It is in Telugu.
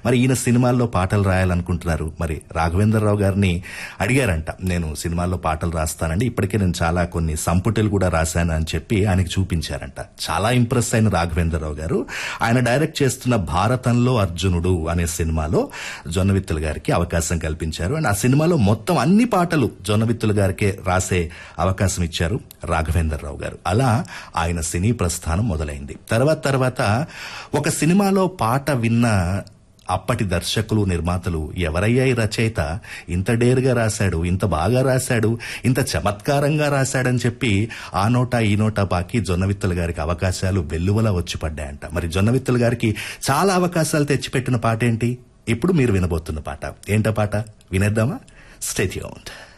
మరి ఈయన సినిమాల్లో పాటలు రాయాలనుకుంటున్నారు మరి రాఘవేంద్రరావు గారిని అడిగారంట నేను సినిమాల్లో పాటలు రాస్తానండి ఇప్పటికే నేను చాలా కొన్ని సంపుటలు కూడా రాశాను అని చెప్పి ఆయనకి చూపించారంట చాలా ఇంప్రెస్ అయిన రాఘవేంద్రరావు గారు ఆయన డైరెక్ట్ చేస్తున్న భారతంలో అర్జునుడు అనే సినిమాలో జొన్నవిత్తుల గారికి అవకాశం కల్పించారు అండ్ ఆ సినిమాలో మొత్తం అన్ని పాటలు జొన్నవిత్తుల గారికే రాసే అవకాశం ఇచ్చారు రాఘవేంద్రరావు గారు అలా ఆయన సినీ ప్రస్థానం మొదలైంది తర్వాత తర్వాత ఒక సినిమాలో పాట విన్న అప్పటి దర్శకులు నిర్మాతలు ఎవరయ్యా ఈ రచయిత ఇంత డేరుగా రాశాడు ఇంత బాగా రాశాడు ఇంత చమత్కారంగా రాశాడని చెప్పి ఆ నోటా ఈ నోటా బాకి జొన్నవిత్తల గారికి అవకాశాలు వెల్లువలా వచ్చి పడ్డాయంట మరి జొన్నవిత్తల గారికి చాలా అవకాశాలు తెచ్చిపెట్టిన పాట ఏంటి ఇప్పుడు మీరు వినబోతున్న పాట ఏంటా పాట వినేద్దామా స్టేట్యూన్డ్